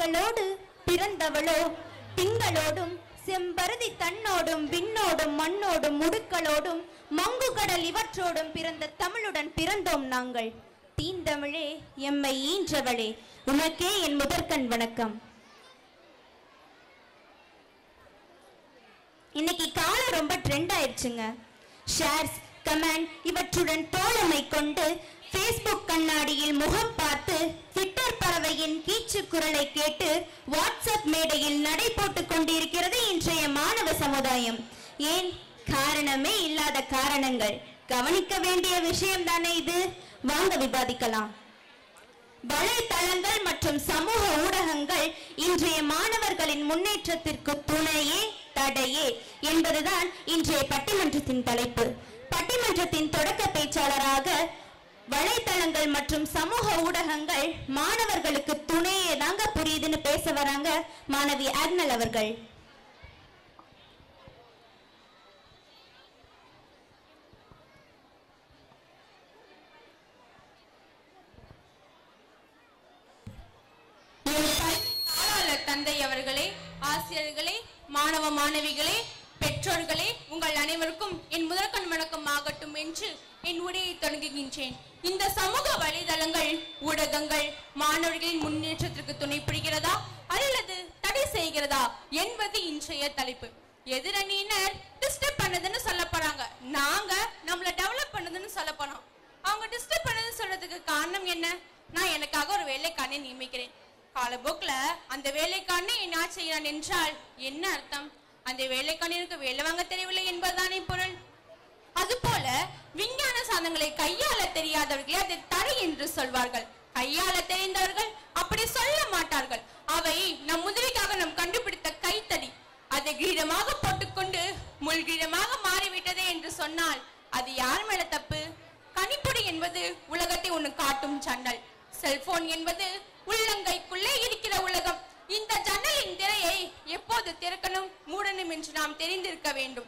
திங்களோடு பிறந்தவளோ திங்களோடும் செம்பருதி தன்னோடும் விண்ணோடும் மண்ணோடும் முடுக்களோடும் மங்கு கடல் இவற்றோடும் பிறந்த தமிழுடன் பிறந்தோம் நாங்கள் தீந்தமிழே எம்மை ஈன்றவளே உனக்கே என் முதற்கண் வணக்கம் இன்னைக்கு காலம் ரொம்ப ட்ரெண்ட் ஆயிடுச்சுங்க ஷேர்ஸ் கமெண்ட் இவற்றுடன் தோழமை கொண்டு ஃபேஸ்புக் கண்ணாடியில் முகம் பார்த்து ட்விட்டர் பறவையின் கீச்சு குரலை கேட்டு வாட்ஸ்அப் மேடையில் நடை போட்டுக் கொண்டிருக்கிறது இன்றைய மாணவ சமுதாயம் ஏன் காரணமே இல்லாத காரணங்கள் கவனிக்க வேண்டிய விஷயம் தானே இது வாங்க விவாதிக்கலாம் வலைத்தளங்கள் மற்றும் சமூக ஊடகங்கள் இன்றைய மாணவர்களின் முன்னேற்றத்திற்கு துணையே தடையே என்பதுதான் இன்றைய பட்டிமன்றத்தின் தலைப்பு பட்டிமன்றத்தின் தொடக்க பேச்சாளராக வலைத்தளங்கள் மற்றும் சமூக ஊடகங்கள் மாணவர்களுக்கு துணையே தாங்க புரியுதுன்னு பேச வராங்க மாணவி அக்னல் அவர்கள் தாளாளர் தந்தை அவர்களே ஆசிரியர்களே மாணவ மாணவிகளே பெற்றோர்களே உங்கள் அனைவருக்கும் என் முதற்கண் வணக்கம் ஆகட்டும் என்று என் உரையை தொடங்குகின்றேன் இந்த சமூக வலைதளங்கள் ஊடகங்கள் மாணவர்களின் முன்னேற்றத்திற்கு துணை புரிகிறதா அல்லது தடை செய்கிறதா என்பது இன்றைய தலைப்பு எதிரணியினர் டிஸ்டர்ப் பண்ணதுன்னு சொல்ல போறாங்க நாங்க நம்மள டெவலப் பண்ணதுன்னு சொல்ல போறோம் அவங்க டிஸ்டர்ப் பண்ணதுன்னு சொல்றதுக்கு காரணம் என்ன நான் எனக்காக ஒரு வேலைக்காரனை நியமிக்கிறேன் காலப்போக்குல அந்த வேலைக்காரனை என்ன செய்கிறான் என்றால் என்ன அர்த்தம் அந்த வேலைக்காரனுக்கு வேலை வாங்க தெரியவில்லை என்பதுதானே பொருள் அதுபோல விஞ்ஞான சாதனங்களை கையாள தெரியாதவர்களே அதை தடை என்று சொல்வார்கள் கையாள தெரிந்தவர்கள் அப்படி சொல்ல மாட்டார்கள் அவை நம் உதவிக்காக நாம் கண்டுபிடித்த கைத்தடி அதை கிரீடமாக போட்டுக்கொண்டு முள்கிரீடமாக மாறிவிட்டதே என்று சொன்னால் அது யார் மேல தப்பு கணிப்பொறி என்பது உலகத்தை ஒன்று காட்டும் ஜன்னல் செல்போன் என்பது உள்ளங்கைக்குள்ளே இருக்கிற உலகம் இந்த ஜன்னலின் திரையை எப்போது திறக்கணும் மூடணும் என்று நாம் தெரிந்திருக்க வேண்டும்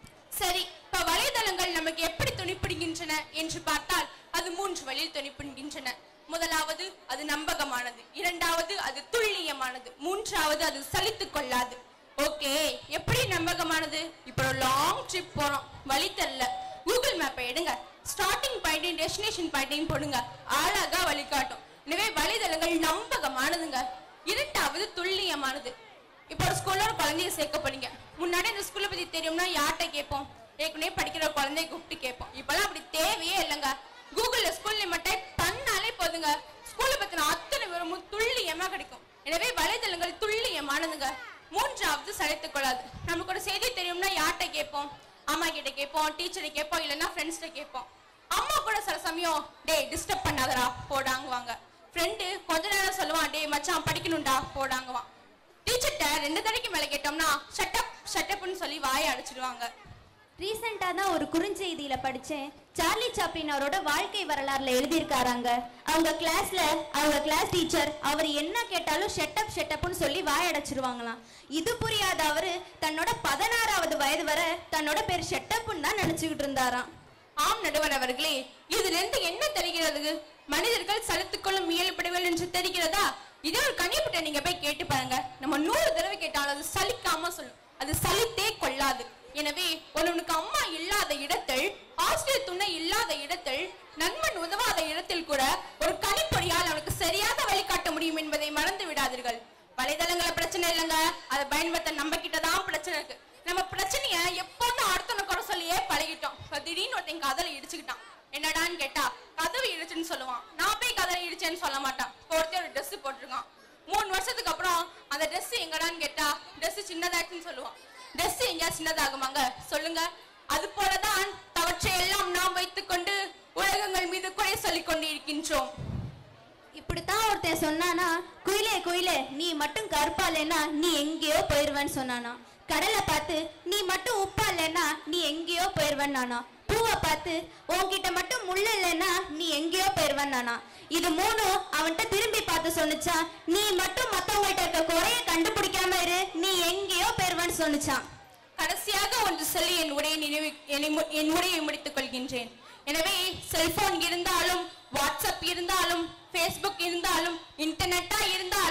சரி இப்ப வலைதளங்கள் நமக்கு எப்படி துணிப்பிடுகின்றன என்று பார்த்தால் அது மூன்று வழியில் துணிப்பிடுகின்றன முதலாவது அது நம்பகமானது இரண்டாவது அது துல்லியமானது மூன்றாவது அது சலித்துக் கொள்ளாது ஓகே எப்படி நம்பகமானது இப்போ ஒரு லாங் ட்ரிப் போறோம் வழி தெரியல கூகுள் மேப்பை எடுங்க ஸ்டார்டிங் பாயிண்டையும் டெஸ்டினேஷன் பாயிண்டையும் போடுங்க அழகா வழிகாட்டும் எனவே வலைதளங்கள் நம்பகமானதுங்க இரண்டாவது துல்லியமானது இப்போ ஒரு ஸ்கூல்ல ஒரு குழந்தைய சேர்க்க போறீங்க முன்னாடி இந்த ஸ்கூல்ல பத்தி தெரியும்னா யார்கிட்ட கேட்போம் ஏற்கனவே படிக்கிற ஒரு குழந்தைய கூப்பிட்டு கேட்போம் இப்பெல்லாம் அப்படி தேவையே இல்லைங்க கூகுள்ல ஸ்கூல் நேம் டைப் பண்ணாலே போதுங்க ஸ்கூல்ல பத்தின அத்தனை விவரமும் துல்லியமா கிடைக்கும் எனவே வலைதளங்கள் துல்லியமானதுங்க மூன்றாவது சளைத்துக் கொள்ளாது நமக்கு ஒரு செய்தி தெரியும்னா யார்கிட்ட கேட்போம் அம்மா கிட்ட கேட்போம் டீச்சரை கேட்போம் இல்லைன்னா ஃப்ரெண்ட்ஸ்கிட்ட கேட்போம் அம்மா கூட சில சமயம் டேய் டிஸ்டர்ப் பண்ணாதடா போடாங்குவாங்க ஃப்ரெண்டு கொஞ்ச நேரம் சொல்லுவான் டேய் மச்சான் படிக்கணும்டா போடாங்குவான் டீச்சர்கிட்ட ரெண்டு தடவைக்கு மேல கேட்டோம்னா ஷட்டப் ஷட்டப்னு சொல்லி வாயை அடிச்சிடுவாங்க ரீசெண்டாக தான் ஒரு குறுஞ்செய்தியில படிச்சேன் சார்லி சாப்ளின் அவரோட வாழ்க்கை வரலாறுல எழுதியிருக்காராங்க அவங்க கிளாஸ்ல அவங்க கிளாஸ் டீச்சர் அவர் என்ன கேட்டாலும் ஷெட்டப் ஷெட்டப்னு சொல்லி வாயடைச்சிருவாங்களாம் இது புரியாத அவரு தன்னோட பதினாறாவது வயது வரை தன்னோட பேர் ஷெட்டப்னு தான் நினைச்சுக்கிட்டு இருந்தாராம் ஆம் நடுவர் அவர்களே இதிலிருந்து என்ன தெரிகிறது மனிதர்கள் சலித்துக் கொள்ளும் இயல்படுகள் என்று தெரிகிறதா இதே ஒரு கனிப்பிட்ட நீங்க போய் கேட்டு பாருங்க நம்ம நூறு தடவை கேட்டாலும் அது சலிக்காம சொல்லும் அது சலித்தே கொள்ளாது எனவே ஒருவனுக்கு அம்மா இல்லாத இடத்தில் ஆசிரியர் துணை இல்லாத இடத்தில் நண்பன் உதவாத இடத்தில் கூட ஒரு கணிப்பொறியால் அவனுக்கு சரியாக வழிகாட்ட முடியும் என்பதை மறந்து விடாதீர்கள் வலைதளங்கள பிரச்சனை இல்லைங்க அதை பயன்படுத்த நம்ம கிட்ட தான் பிரச்சனை இருக்கு நம்ம பிரச்சனைய எப்போதும் அடுத்தவன குறை சொல்லியே பழகிட்டோம் இப்ப திடீர்னு ஒருத்தன் கதலை இடிச்சுக்கிட்டான் என்னடான்னு கேட்டா கதவு இடிச்சுன்னு சொல்லுவான் நான் போய் கதலை இடிச்சேன்னு சொல்ல மாட்டான் இப்போ ஒருத்தன் ஒரு ட்ரெஸ் போட்டிருக்கான் மூணு வருஷத்துக்கு அப்புறம் அந்த Dress எங்கடான்னு கேட்டா Dress சின்னதாச்சுன்னு சொல்லுவான் Dress எங்கேயா சின்னதாகுமாங்க சொல்லுங்க அது போலதான் தவற்றை எல்லாம் நாம் வைத்துக்கொண்டு உலகங்கள் மீது குறை சொல்லிக் கொண்டு இருக்கின்றோம் இப்படித்தான் ஒருத்தன் சொன்னானா குயிலே குயிலே நீ மட்டும் கருப்பா இல்லைன்னா நீ எங்கேயோ போயிருவேன்னு சொன்னானா கடலை பார்த்து நீ மட்டும் உப்பா இல்லைன்னா நீ எங்கேயோ போயிருவேன்னானா பூவை பார்த்து உன்கிட்ட மட்டும் முள்ளு இல்லைன்னா நீ எங்கேயோ போயிருவேன்னானா இது மூணும் அவன்கிட்ட திரும்பி பார்த்து சொன்னுச்சா நீ மட்டும் மத்தவங்கள்ட்ட இருக்க குறைய கண்டுபிடிக்காம இரு நீ எங்கேயோ போயிருவேன்னு சொன்னுச்சான் கடைசியாக ஒன்று சொல்லி என் உரையை நினைவு என்னை மு- என் உரையை முடித்துக் கொள்கின்றேன் எனவே செல்போன் இருந்தாலும் வாட்ஸ்அப் இருந்தாலும் ஃபேஸ்புக் இருந்தாலும் இன்டர்நெட்டா இருந்தாலும்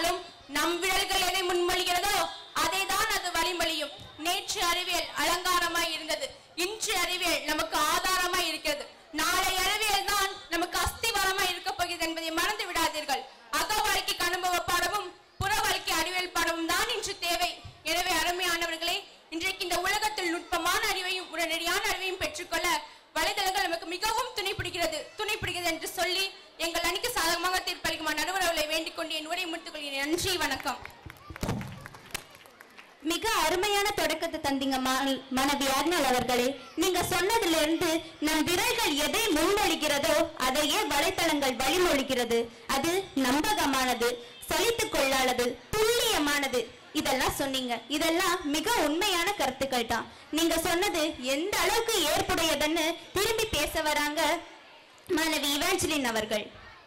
நம் விரல்கள் எதை முன்மொழிகிறதோ அதை தான் அது வழிமொழியும் நேற்று அறிவியல் அலங்காரமாய் இருந்தது இன்று அறிவியல் நமக்கு ஆதாரமாய் இருக்கிறது நாளை அறிவியல் தான் நமக்கு அஸ்திவாரமாய் இருக்க போகிறது என்பதை மறந்து விடாதீர்கள் அக வாழ்க்கைக்கு அனுபவ பாடமும் புற வாழ்க்கை அறிவியல் பாடமும் தான் இன்று தேவை எனவே அருமையானவர்களே இன்றைக்கு இந்த உலகத்தில் நுட்பமான அறிவையும் உடனடியான அறிவையும் பெற்றுக்கொள்ள வலைதளங்கள் நமக்கு மிகவும் துணை பிடிக்கிறது துணை பிடிக்கிறது என்று சொல்லி எங்கள் அணிக்கு சாதகமாக தீர்ப்பளிக்குமா நடுவர் அவர்களை வேண்டிக் கொண்டு என் உரையை முடித்துக் கொள்கிறேன் நன்றி வணக்கம் மிக அருமையான தொடக்கத்தை தந்தீங்க மா- மாணவி அர்ணல் அவர்களே நீங்க சொன்னதுல இருந்து நம் விரல்கள் எதை முன்மொழிகிறதோ அதையே வலைத்தளங்கள் வழிமொழிகிறது அது நம்பகமானது சலித்துக் கொள்ளாதது துல்லியமானது இதெல்லாம் சொன்னீங்க இதெல்லாம் மிக உண்மையான கருத்துக்கள் தான் நீங்க சொன்னது எந்த அளவுக்கு ஏற்புடையதுன்னு திரும்பி பேச வராங்க மாணவி இவாஞ்சலின் அவர்கள்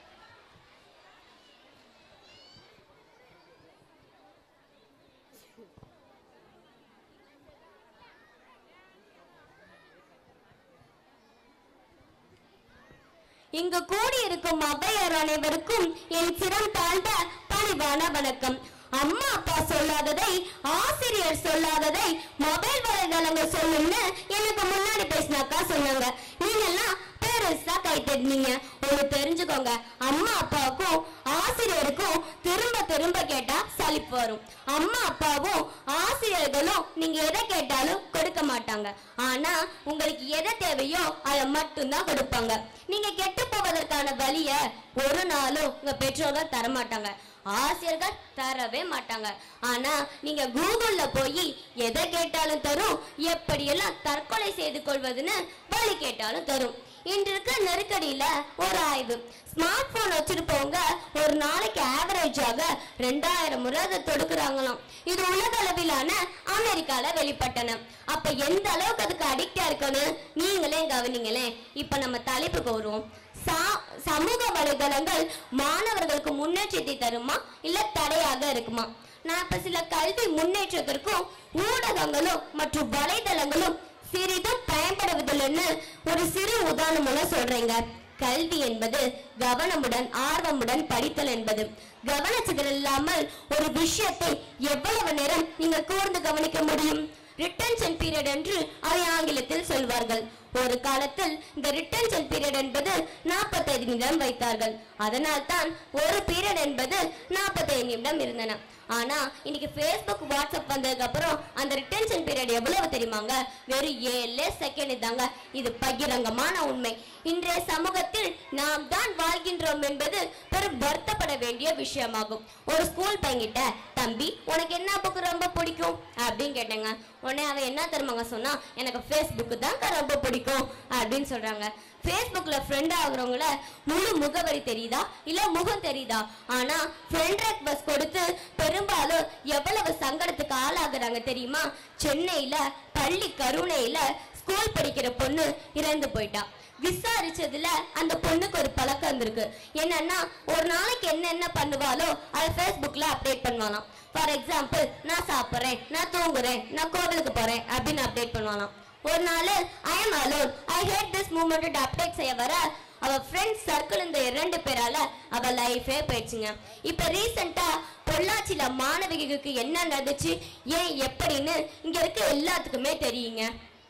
இங்கு கூடியிருக்கும் அவையர் அனைவருக்கும் என் சிரம் தாழ்ந்த பணிவான வணக்கம் அம்மா அப்பா சொல்லாததை ஆசிரியர் சொல்லாததை மொபைல் வலைதளங்கள் சொல்லும்னு எனக்கு முன்னாடி பேசினாக்கா சொன்னாங்க நீங்கெல்லாம் பெருசா கை தட்டினீங்க ஒண்ணு தெரிஞ்சுக்கோங்க அம்மா அப்பாவுக்கும் ஆசிரியருக்கும் திரும்ப திரும்ப கேட்டா சலிப்பு வரும் அம்மா அப்பாவும் ஆசிரியர்களும் நீங்க எதை கேட்டாலும் கொடுக்க மாட்டாங்க ஆனா உங்களுக்கு எதை தேவையோ அதை மட்டும்தான் கொடுப்பாங்க நீங்க கெட்டு போவதற்கான வழிய ஒரு நாளும் உங்க பெற்றோர்கள் தர மாட்டாங்க ஆசிரியர்கள் தரவே மாட்டாங்க ஆனா நீங்க கூகுள்ல போய் எதை கேட்டாலும் தரும் எப்படியெல்லாம் தற்கொலை செய்து கொள்வதுன்னு வழி கேட்டாலும் தரும் இன்று இருக்க நெருக்கடியில ஒரு ஆய்வு ஸ்மார்ட் போன் வச்சிருப்பவங்க ஒரு நாளைக்கு ஆவரேஜாக ரெண்டாயிரம் முறை அதை தொடுக்குறாங்களாம் இது உலக அளவிலான அமெரிக்கால வெளிப்பட்டன அப்ப எந்த அளவுக்கு அதுக்கு அடிக்டா இருக்குன்னு நீங்களே கவனிங்களேன் இப்ப நம்ம தலைப்புக்கு வருவோம் சா- சமூக வலைதளங்கள் மாணவர்களுக்கு முன்னேற்றத்தை தருமா இல்ல தடையாக இருக்குமா நான் இப்ப சில கல்வி முன்னேற்றத்திற்கும் ஊடகங்களும் மற்றும் வலைதளங்களும் சிறிதும் பயன்படுவதில்லைன்னு ஒரு சிறு உதாரணம் மூலம் சொல்றேங்க கல்வி என்பது கவனமுடன் ஆர்வமுடன் படித்தல் என்பது கவனச்சிதறல் இல்லாமல் ஒரு விஷயத்தை எவ்வளவு நேரம் நீங்க கூர்ந்து கவனிக்க முடியும் ரிட்டன்ஷன் பீரியட் என்று அதை ஆங்கிலத்தில் சொல்வார்கள் ஒரு காலத்தில் இந்த ரிட்டன்ஷன் பீரியட் என்பது 45 நிமிடம் வைத்தார்கள் அதனால் தான் ஒரு பீரியட் என்பது 45 நிமிடம் இருந்தன ஆனா இன்னைக்கு ஃபேஸ்புக் வாட்ஸ்அப் வந்ததுக்கு அப்புறம் அந்த ரிட்டன்ஷன் பீரியட் எவ்வளவு தெரியுமாங்க வெறும் ஏழு செகண்ட் தாங்க இது பகிரங்கமான உண்மை இன்றைய சமூகத்தில் நாம் தான் வாழ்கின்றோம் என்பது பெரும் வருத்தப்பட வேண்டிய விஷயமாகும் ஒரு ஸ்கூல் பையன்கிட்ட தம்பி உனக்கு என்ன புக் ரொம்ப பிடிக்கும் அப்படின்னு கேட்டேங்க உடனே அவன் என்ன தருமாங்க சொன்னா எனக்கு ஃபேஸ்புக் தான் ரொம்ப பிடிக்கும் அப்படின்னு சொல்றாங்க ஃபேஸ்புக்ல ஃப்ரெண்ட் ஆகுறவங்கள முழு முகவரி தெரியுதா இல்ல முகம் தெரியுதா ஆனா ஃப்ரெண்ட் ரெக்வஸ்ட் கொடுத்து பெரும்பாலும் எவ்வளவு சங்கடத்துக்கு ஆளாகுறாங்க தெரியுமா சென்னையில பள்ளி கருணையில ஸ்கூல் படிக்கிற பொண்ணு இறந்து போயிட்டா விசாரிச்சதுல அந்த பொண்ணுக்கு ஒரு பழக்கம் இருந்திருக்கு என்னன்னா ஒரு நாளைக்கு என்ன என்ன பண்ணுவாளோ அதை ஃபேஸ்புக்ல அப்டேட் பண்ணுவாளாம் ஃபார் எக்ஸாம்பிள் நான் சாப்பிட்றேன் நான் தூங்குறேன் நான் கோவிலுக்கு போறேன் அப்படின்னு அப்டேட் பண்ணுவாளாம் ஒரு நாள் I am alone I hate this moment update செய்ய வர அவ ஃப்ரெண்ட்ஸ் சர்க்கிள் இந்த இரண்டு பேரால அவ லைஃபே போயிடுச்சுங்க இப்ப ரீசெண்டா பொள்ளாச்சியில மாணவிகளுக்கு என்ன நடந்துச்சு ஏன் எப்படின்னு இங்க இருக்க எல்லாத்துக்குமே தெரியுங்க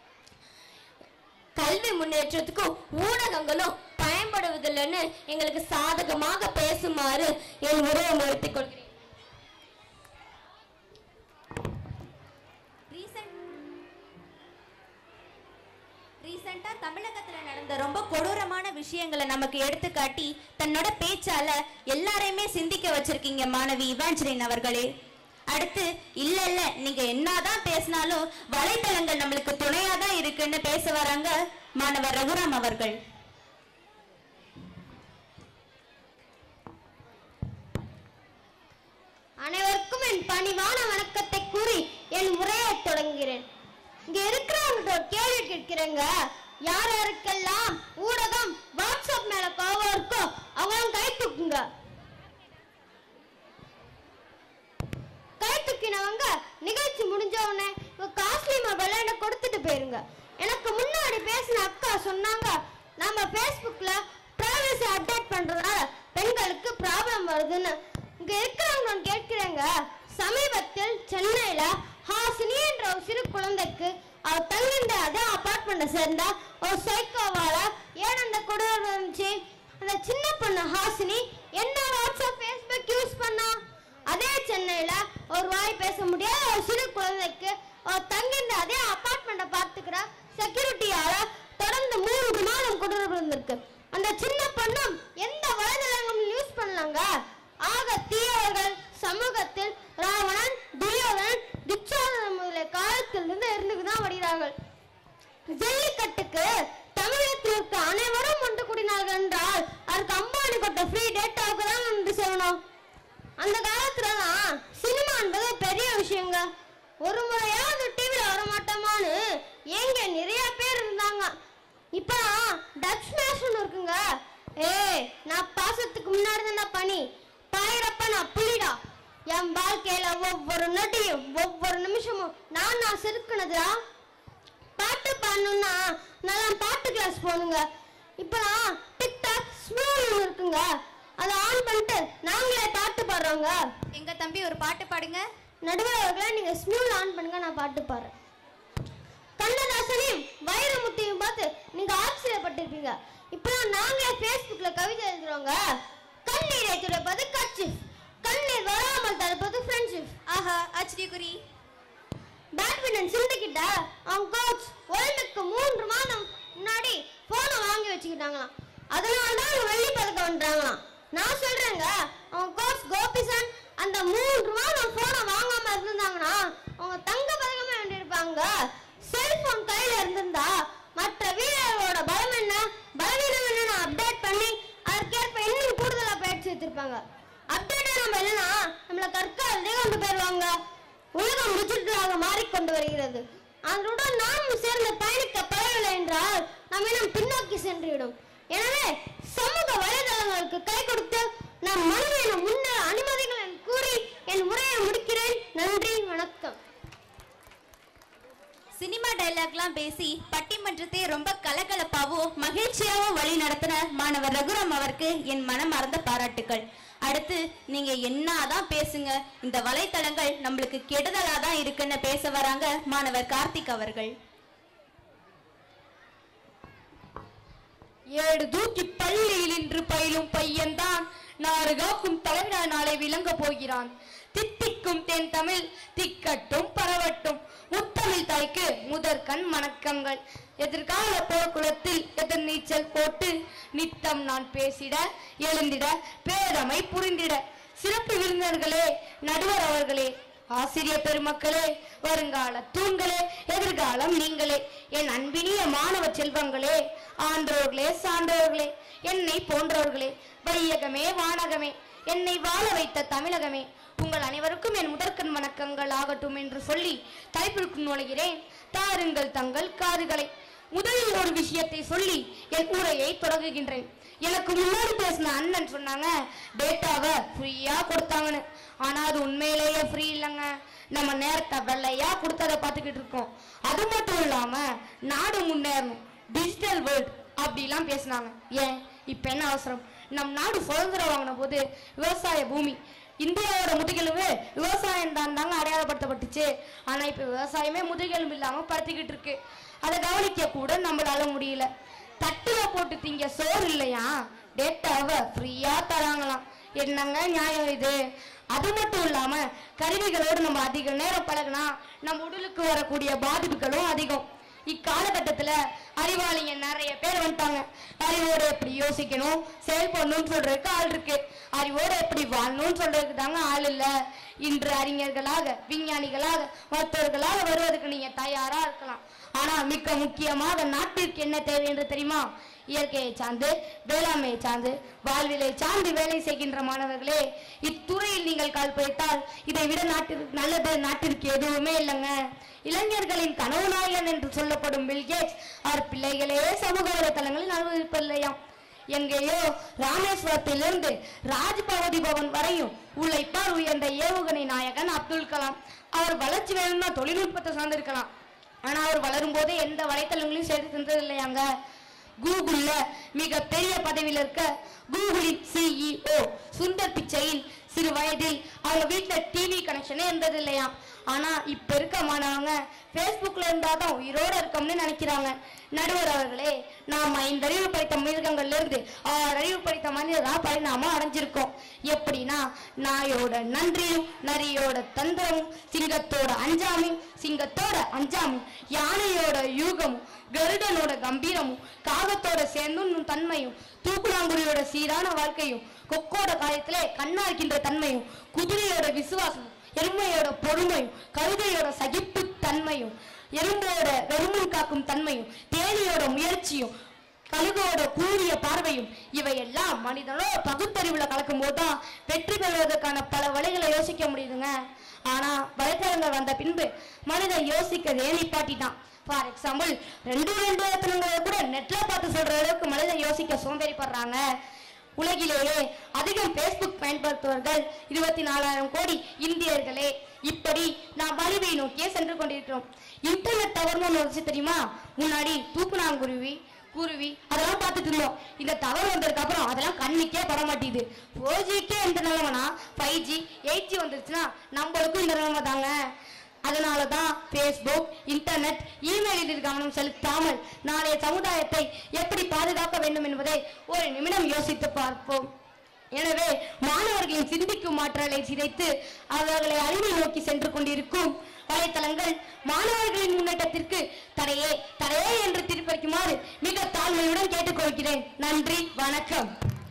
கல்வி முன்னேற்றத்துக்கும் ஊடகங்களும் பயன்படுவதில்லைன்னு எங்களுக்கு சாதகமாக பேசுமாறு என் உரையை முடித்துக் கொள்கிறேன் ரீசெண்டா தமிழகத்துல நடந்த ரொம்ப கொடூரமான விஷயங்களை நமக்கு எடுத்துக்காட்டி தன்னோட பேச்சால எல்லாரையுமே சிந்திக்க வச்சிருக்கீங்க மாணவி இவாஞ்சலின் அவர்களே அடுத்து இல்ல இல்ல நீங்க என்னதான் பேசினாலும் வலைத்தளங்கள் நம்மளுக்கு துணையா தான் இருக்குன்னு பேச வராங்க மாணவர் ரகுராம் அவர்கள் அனைவருக்கும் என் பணிவான வணக்கத்தை கூறி என் உரையை தொடங்குகிறேன் இங்க இருக்கிறவங்க ஒரு கேள்வி கேட்கிறேங்க யார் யாருக்கெல்லாம் ஊடகம் வாட்ஸ்அப் மேல கோவம் இருக்கோ அவங்க கை தூக்குங்க கை தூக்கினவங்க நிகழ்ச்சி முடிஞ்ச உடனே காஸ்ட்லி மொபைல எனக்கு கொடுத்துட்டு போயிருங்க எனக்கு முன்னாடி பேசின அக்கா சொன்னாங்க நம்ம ஃபேஸ்புக்ல பிரைவசி அப்டேட் பண்றதுனால பெண்களுக்கு ப்ராப்ளம் வருதுன்னு இங்க இருக்கிறவங்க நான் கேட்கிறேங்க ஒரு சிறு குழந்தைக்கு அவ தங்கின்ற அதே அபார்ட்மெண்ட்டை சேர்ந்தா ஒரு சைக்கோவால ஏன் அந்த கொடூரம் இருந்துச்சு அந்த சின்ன பொண்ணு ஹாசினி என்ன வாட்ஸ்அப் ஃபேஸ்புக் யூஸ் பண்ணா அதே சென்னையில ஒரு வாய் பேச முடியாத ஒரு சிறு குழந்தைக்கு அவ தங்கின்ற அதே அபார்ட்மெண்ட்டை பார்த்துக்கிற செக்யூரிட்டியால தொடர்ந்து மூன்று மாதம் கொடூரம் இருந்திருக்கு அந்த சின்ன பொண்ணும் எந்த வலைதளங்களும் யூஸ் பண்ணலங்க ஆக தீயவர்கள் சமூகத்தில் ராவணன் துரியோதனன் துச்சாதனன் முதலிய காலத்திலிருந்து இருந்து தான் வருகிறார்கள் ஜல்லிக்கட்டுக்கு தமிழகத்தில் இருக்க அனைவரும் ஒன்று கூடினார்கள் என்றால் அதுக்கு அம்பானி கொட்ட ஃப்ரீ டேட்டாவுக்கு தான் வந்து சேரணும் அந்த காலத்துலலாம் சினிமா என்பது பெரிய விஷயங்க ஒரு முறையாவது டிவியில் வர மாட்டோமான்னு எங்க நிறைய பேர் இருந்தாங்க இப்பதான் டச் ஸ்மாஷ்னு இருக்குங்க ஏய் நான் பாசத்துக்கு முன்னாடி தான் பனி பாயிரப்ப நான் புலிடா என் வாழ்க்கையில ஒவ்வொரு நொடியும் ஒவ்வொரு நிமிஷமும் நான் நான் செதுக்குனதுடா பாட்டு பாடணும்னா நல்லா பாட்டு கிளாஸ் போகணுங்க இப்பலாம் டிக்டாக் ஸ்மூல் இருக்குங்க அதை ஆன் பண்ணிட்டு நாங்களே பாட்டு பாடுறோங்க எங்க தம்பி ஒரு பாட்டு பாடுங்க நடுவர் அவர்களே நீங்க ஸ்மூல் ஆன் பண்ணுங்க நான் பாட்டு பாடுறேன் கண்ணதாசனையும் வைரமுத்தையும் பார்த்து நீங்க ஆச்சரியப்பட்டிருப்பீங்க இப்பலாம் நாங்களே Facebookல கவிதை எழுதுறோங்க கண்ணீரை துடைப்பது கட்சிஃப் கண்ணீர் வராமல் தடுப்பது ஃப்ரெண்ட்ஷிப் ஆஹா ஆச்சரியக்குறி பேட்மிண்டன் சிந்துக்கிட்ட அவங்க கோச் வேர்ல்டுக்கு மூன்று மாதம் முன்னாடி போனை வாங்கி வச்சுக்கிட்டாங்களாம் அதனால தான் அவங்க வெள்ளி பதக்கம் வந்துட்டாங்களாம் நான் சொல்றேங்க அவங்க கோச் கோபிசன் அந்த மூன்று மாதம் போனை வாங்காம இருந்திருந்தாங்கன்னா அவங்க தங்க பதக்கமே வேண்டியிருப்பாங்க செல்போன் கையில இருந்திருந்தா மற்ற வீரர்களோட பலம் என்ன பலவீனம் என்னன்னு அப்டேட் பண்ணி அதற்கேற்ப இன்னும் கூடுதலா பயிற்சி எடுத்திருப்பாங்க அப்டேட் நம்ம இல்லைன்னா நம்மள கற்காலதே கொண்டு போயிருவாங்க உலகம் டிஜிட்டலாக மாறிக்கொண்டு வருகிறது அதனுடன் நாமும் சேர்ந்து பயணிக்க பழகவில்லை என்றால் நம் இனம் பின்னோக்கி சென்றுவிடும் எனவே சமூக வலைதளங்களுக்கு கை கொடுத்து நம் மனதின முன்னேற அனுமதிகள் என கூறி என் உரையை முடிக்கிறேன் நன்றி வணக்கம் சினிமா டைலாக்லாம் பேசி பட்டிமன்றத்தை ரொம்ப கலகலப்பாவும் மகிழ்ச்சியாவும் வழி நடத்தின மாணவர் ரகுராம் அவருக்கு என் மனமார்ந்த பாராட்டுக்கள் அடுத்து நீங்க என்னதான் பேசுங்க இந்த வலைத்தளங்கள் நம்மளுக்கு கெடுதலா தான் இருக்குன்னு பேச வராங்க மாணவர் கார்த்திக் அவர்கள் ஏடு தூக்கி பள்ளியில் இன்று பயிலும் பையன்தான் நாறு காக்கும் தலைவிழா நாளை விளங்க போகிறான் தித்திக்கும் தென் தமிழ் திக்கட்டும் பரவட்டும் முத்தமிழ் தாய்க்கு முதற்கண் வணக்கங்கள் எதிர்கால போர்க்குளத்தில் எதிர் நீச்சல் போட்டு நித்தம் நான் பேசிட எழுந்திட பேரமை புரிந்திட சிறப்பு விருந்தினர்களே நடுவர் அவர்களே ஆசிரியர் பெருமக்களே வருங்கால தூண்களே எதிர்காலம் நீங்களே என் அன்பினிய மாணவ செல்வங்களே ஆன்றோர்களே சான்றோர்களே என்னை போன்றவர்களே வையகமே வானகமே என்னை வாழ வைத்த தமிழகமே உங்கள் அனைவருக்கும் என் முதற்கண் வணக்கங்கள் ஆகட்டும் என்று சொல்லி தலைப்பிற்கு நுழைகிறேன் தாருங்கள் தங்கள் காதுகளை முதலில் ஒரு விஷயத்தை சொல்லி என் உரையை தொடங்குகின்றேன் எனக்கு முன்னாடி பேசின அண்ணன் சொன்னாங்க டேட்டாவை ஃப்ரீயா கொடுத்தாங்கன்னு ஆனா அது உண்மையிலேயே ஃப்ரீ இல்லைங்க நம்ம நேரத்தை வெள்ளையா கொடுத்ததை பார்த்துக்கிட்டு இருக்கோம் அது மட்டும் இல்லாம நாடு முன்னேறணும் டிஜிட்டல் வேர்ல்ட் அப்படிலாம் பேசினாங்க ஏன் இப்ப என்ன அவசரம் நம் நாடு சுதந்திரம் வாங்கின போது விவசாய பூமி இந்தியாவோட முதுகெலும்பு விவசாயம் தான் தாங்க அடையாளப்படுத்தப்பட்டுச்சு ஆனா இப்ப விவசாயமே முதுகெலும்பு இல்லாம படுத்திக்கிட்டு இருக்கு அதை கவனிக்க கூட நம்மளால முடியல தட்டுல போட்டு திங்க சோறு இல்லையா டேட்டாவை ஃப்ரீயா தராங்களாம் என்னங்க நியாயம் இது அது மட்டும் இல்லாம கருவிகளோடு நம்ம அதிக நேரம் பழகுனா நம்ம உடலுக்கு வரக்கூடிய பாதிப்புகளும் அதிகம் இக்காலகட்டத்துல அறிவாளிங்க நிறைய பேர் வந்துட்டாங்க அறிவோட எப்படி யோசிக்கணும் செயல்படணும்னு சொல்றதுக்கு ஆள் இருக்கு அறிவோட எப்படி வாழணும்னு சொல்றதுக்கு தாங்க ஆள் இல்ல இன்று அறிஞர்களாக விஞ்ஞானிகளாக மருத்துவர்களாக வருவதற்கு நீங்க தயாரா இருக்கலாம் ஆனா மிக்க முக்கியமாக நாட்டிற்கு என்ன தேவை என்று தெரியுமா இயற்கையை சார்ந்து வேளாண்மையை சார்ந்து வாழ்விலை சார்ந்து வேலை செய்கின்ற மாணவர்களே இத்துறையில் நீங்கள் கால் பதித்தால் இதை விட நாட்டிற்கு நல்லது நாட்டிற்கு எதுவுமே இல்லைங்க இளைஞர்களின் கனவு நாயகன் என்று சொல்லப்படும் பில்கேட்ஸ் அவர் பிள்ளைகளே சமூக வலைதளங்களில் அனுபவிப்பதில்லையாம் எங்கேயோ ராமேஸ்வரத்திலிருந்து ராஜ்பவதி பவன் வரையும் உழைப்பார் உயர்ந்த ஏவுகணை நாயகன் அப்துல் கலாம் அவர் வளர்ச்சி வேணும்னா தொழில்நுட்பத்தை சார்ந்திருக்கலாம் ஆனா அவர் வளரும் போதே எந்த வலைத்தளங்களையும் சேர்த்து சென்றது இல்லையாங்க கூகுள்ல மிக பெரிய பதவியில் இருக்க கூகுளின் சிஇஓ சுந்தர் பிச்சையின் சிறு வயதில் அவங்க வீட்டுல டிவி கனெக்ஷனே இருந்தது இல்லையா ஆனா இப்ப இருக்க மாணவங்க Facebookல இருந்தாதான் உயிரோட இருக்கோம்னு நினைக்கிறாங்க நடுவர் அவர்களே நாம் ஐந்தறிவு படித்த மிருகங்கள்ல இருந்து ஆறு அறிவு படித்த மனிதரா பரிணாமம் அடைஞ்சிருக்கோம் எப்படின்னா நாயோட நன்றியும் நரியோட தந்திரமும் சிங்கத்தோட அஞ்சாமையும் சிங்கத்தோட அஞ்சாமையும் யானையோட யூகமும் கருடனோட கம்பீரமும் காகத்தோட சேர்ந்தும் தன்மையும் தூக்குநாங்குடியோட சீரான வாழ்க்கையும் கொக்கோட காயத்திலே கண்ணா இருக்கின்ற தன்மையும் குதிரையோட விசுவாசமும் எருமையோட பொறுமையும் கழுதையோட சகிப்பு தன்மையும் எறும்போட வெறுமன் காக்கும் தன்மையும் தேனியோட முயற்சியும் கழுகோட கூறிய பார்வையும் இவையெல்லாம் மனிதனோட பகுத்தறிவுல கலக்கும் போதுதான் வெற்றி பெறுவதற்கான பல வழிகளை யோசிக்க முடியுதுங்க ஆனா வலைத்தளங்கள் வந்த பின்பு மனிதன் யோசிக்கிறதே நிப்பாட்டிட்டான் ஃபார் எக்ஸாம்பிள் ரெண்டு ரெண்டு எத்தனங்களை கூட நெட்ல பார்த்து சொல்ற அளவுக்கு மனிதன் யோசிக்க சோம்பேறிப்படுறாங்க உலகிலேயே அதிகம் Facebook பயன்படுத்துவர்கள் இருபத்தி நாலாயிரம் கோடி இந்தியர்களே இப்படி நாம் வலிவை நோக்கியே சென்று கொண்டிருக்கிறோம் இன்டர்நெட் டவர்னு ஒன்று வந்துச்சு தெரியுமா முன்னாடி தூக்குனாங்குருவி குருவி அதெல்லாம் பார்த்துட்டு இருந்தோம் இந்த டவர் வந்ததுக்கு அப்புறம் அதெல்லாம் கண்ணுக்கே பட மாட்டேங்குது ஃபோர் ஜிக்கே இந்த நிலைமைனா ஃபைவ் ஜி எயிட் ஜி வந்துருச்சுன்னா நம்மளுக்கும் இந்த நிலைமை தாங்க அதனால தான் ஃபேஸ்புக் இன்டர்நெட் இமெயிலில் கவனம் செலுத்தாமல் நாளைய சமுதாயத்தை எப்படி பாதுகாக்க வேண்டும் என்பதை ஒரு நிமிடம் யோசித்து பார்ப்போம் எனவே மாணவர்களின் சிந்திக்கும் ஆற்றலை சிதைத்து அவர்களை அறிவை நோக்கி சென்று கொண்டிருக்கும் வலைத்தளங்கள் மாணவர்களின் முன்னேற்றத்திற்கு தடையே தடையே என்று திருப்பளிக்குமாறு மிக தாழ்மையுடன் கேட்டுக்கொள்கிறேன் நன்றி வணக்கம்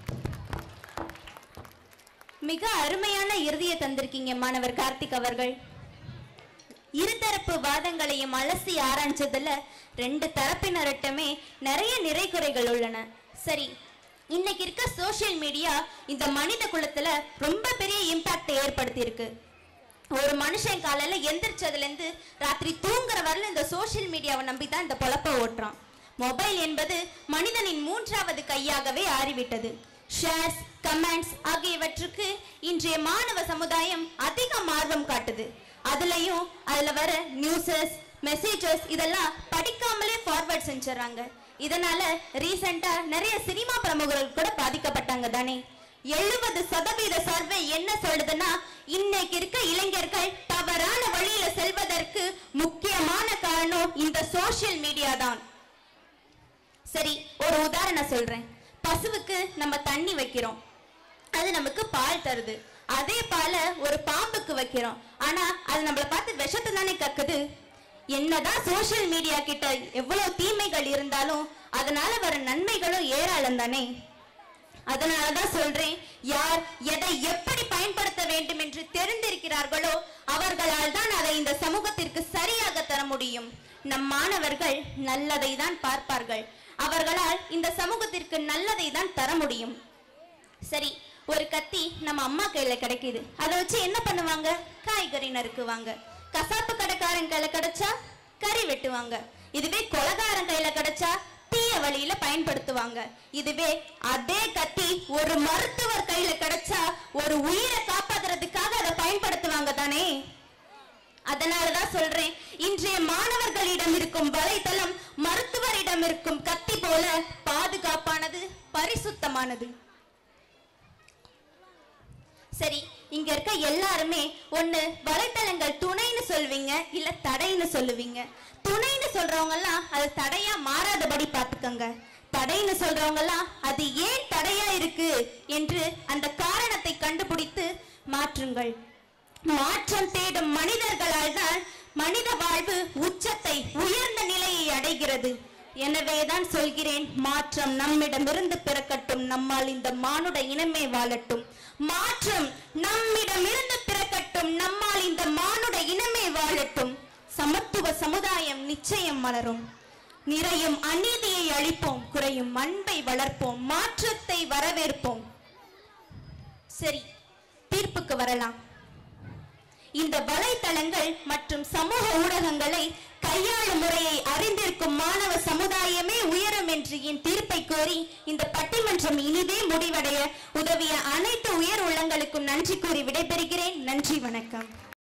மிக அருமையான இறுதியை தந்திருக்கீங்க மாணவர் கார்த்திக் அவர்கள் இருதரப்பு வாதங்களையும் அலசி ஆராய்ஞ்சதுல ரெண்டு தரப்பினர்கிட்டமே நிறைய நிறை குறைகள் உள்ளன சரி இன்னைக்கு இருக்க சோஷியல் மீடியா இந்த மனித குலத்துல ரொம்ப பெரிய இம்பாக்ட் ஏற்படுத்தி இருக்கு ஒரு மனுஷன் காலையில எந்திரிச்சதுல இருந்து ராத்திரி தூங்குற வரல இந்த சோஷியல் மீடியாவை நம்பி தான் இந்த பொழப்ப ஓட்டுறான் மொபைல் என்பது மனிதனின் மூன்றாவது கையாகவே ஆறிவிட்டது ஷேர்ஸ் கமெண்ட்ஸ் ஆகியவற்றுக்கு இன்றைய மாணவ சமுதாயம் அதிகம் ஆர்வம் காட்டுது அதுலயும் அதுல வர நியூஸஸ் மெசேஜஸ் இதெல்லாம் படிக்காமலே ஃபார்வர்ட் செஞ்சுறாங்க இதனால ரீசெண்டா நிறைய சினிமா பிரமுகர்கள் கூட பாதிக்கப்பட்டாங்க தானே எழுபது சதவீத சர்வே என்ன சொல்லுதுன்னா இன்னைக்கு இருக்க இளைஞர்கள் தவறான வழியில செல்வதற்கு முக்கியமான காரணம் இந்த சோஷியல் மீடியா தான் சரி ஒரு உதாரணம் சொல்றேன் பசுவுக்கு நம்ம தண்ணி வைக்கிறோம் அது நமக்கு பால் தருது அதே பாலை ஒரு பாம்புக்கு வைக்கிறோம் ஆனா அது நம்மள பார்த்து விஷத்தை தானே கக்குது என்னதான் சோஷியல் மீடியா கிட்ட எவ்வளவு தீமைகள் இருந்தாலும் அதனால வர நன்மைகளும் ஏராளம் தானே அதனாலதான் சொல்றேன் யார் எதை எப்படி பயன்படுத்த வேண்டும் என்று தெரிந்திருக்கிறார்களோ அவர்களால் தான் அதை இந்த சமூகத்திற்கு சரியாக தர முடியும் நம் மாணவர்கள் நல்லதை தான் பார்ப்பார்கள் அவர்களால் இந்த சமூகத்திற்கு நல்லதை தான் தர முடியும் சரி ஒரு கத்தி நம்ம அம்மா கையில கிடைக்குது அதை வச்சு என்ன பண்ணுவாங்க காய்கறி நறுக்குவாங்க கசாப்பு கடைக்காரன் கையில கிடைச்சா கறி வெட்டுவாங்க இதுவே கொலகாரன் கையில கிடைச்சா தீய வழியில பயன்படுத்துவாங்க இதுவே அதே கத்தி ஒரு மருத்துவர் கையில கிடைச்சா ஒரு உயிரை காப்பாத்துறதுக்காக அதை பயன்படுத்துவாங்க தானே அதனாலதான் சொல்றேன் இன்றைய மாணவர்களிடம் இருக்கும் வலைத்தளம் மருத்துவரிடம் இருக்கும் கத்தி போல பாதுகாப்பானது பரிசுத்தமானது சரி இங்க இருக்க எல்லாருமே ஒண்ணு வலைத்தளங்கள் துணைன்னு சொல்வீங்க இல்ல தடைன்னு சொல்லுவீங்க துணைன்னு சொல்றவங்க எல்லாம் அது தடையா மாறாதபடி பாத்துக்கோங்க தடைன்னு சொல்றவங்க எல்லாம் அது ஏன் தடையா இருக்கு என்று அந்த காரணத்தை கண்டுபிடித்து மாற்றுங்கள் மாற்றம் தேடும் மனிதர்களால் தான் மனித வாழ்வு உச்சத்தை உயர்ந்த நிலையை அடைகிறது எனவேதான் சொல்கிறேன் மாற்றம் நம்மிடமிருந்து பிறக்கட்டும் நம்மால் இந்த மானுட இனமே வாழட்டும் மாற்றம் நம்மிடமிருந்து பிறக்கட்டும் நம்மால் இந்த மானுட இனமே வாழட்டும் சமத்துவ சமுதாயம் நிச்சயம் மலரும் நிறையும் அநீதியை அழிப்போம் குறையும் அன்பை வளர்ப்போம் மாற்றத்தை வரவேற்போம் சரி தீர்ப்புக்கு வரலாம் இந்த வலைத்தளங்கள் மற்றும் சமூக ஊடகங்களை கையாளும் முறையை அறிந்திருக்கும் மாணவ சமுதாயமே உயரும் என்று என் தீர்ப்பை கோரி இந்த பட்டிமன்றம் இனிதே முடிவடைய உதவிய அனைத்து உயர் உள்ளங்களுக்கும் நன்றி கூறி விடைபெறுகிறேன் நன்றி வணக்கம்